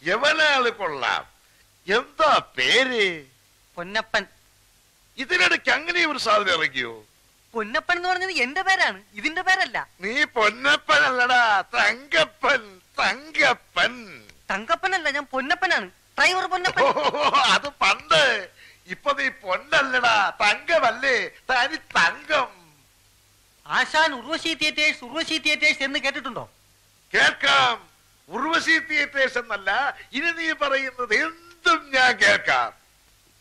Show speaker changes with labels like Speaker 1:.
Speaker 1: യവനാള് കൊള്ളാം എന്താ പേര്
Speaker 2: പൊന്നപ്പൻ
Speaker 1: ഇതിനിടയ്ക്ക് അങ്ങനെ ഒരു സാധനം ഇറങ്ങിയോ
Speaker 2: പൊന്നപ്പൻ എന്ന് പറഞ്ഞത് എന്റെ പേരാണ് ഇതിന്റെ പേരല്ല
Speaker 1: നീ പൊന്നപ്പനല്ലടാ തങ്കപ്പൻ തങ്കപ്പൻ
Speaker 2: തങ്കപ്പനല്ല ഞാൻ പൊന്നപ്പനാണ് ഡ്രൈവർ
Speaker 1: ഓ,
Speaker 2: പൊന്നപ്പൻ
Speaker 1: അത് പണ്ട് ഇപ്പൊ നീ പൊന്നല്ലടാ തങ്കമല്ലേ തനി തങ്കം
Speaker 2: ആശാൻ ഉർവശി തിയേറ്റേഴ്സ് ഉർവശി തിയേറ്റേഴ്സ് എന്ന് കേട്ടിട്ടുണ്ടോ
Speaker 1: കേൾക്കാം ഉർവശി തിയേറ്റേഴ്സ് എന്നല്ല ഇനി നീ പറയുന്നത് എന്തും ഞാൻ കേൾക്കാം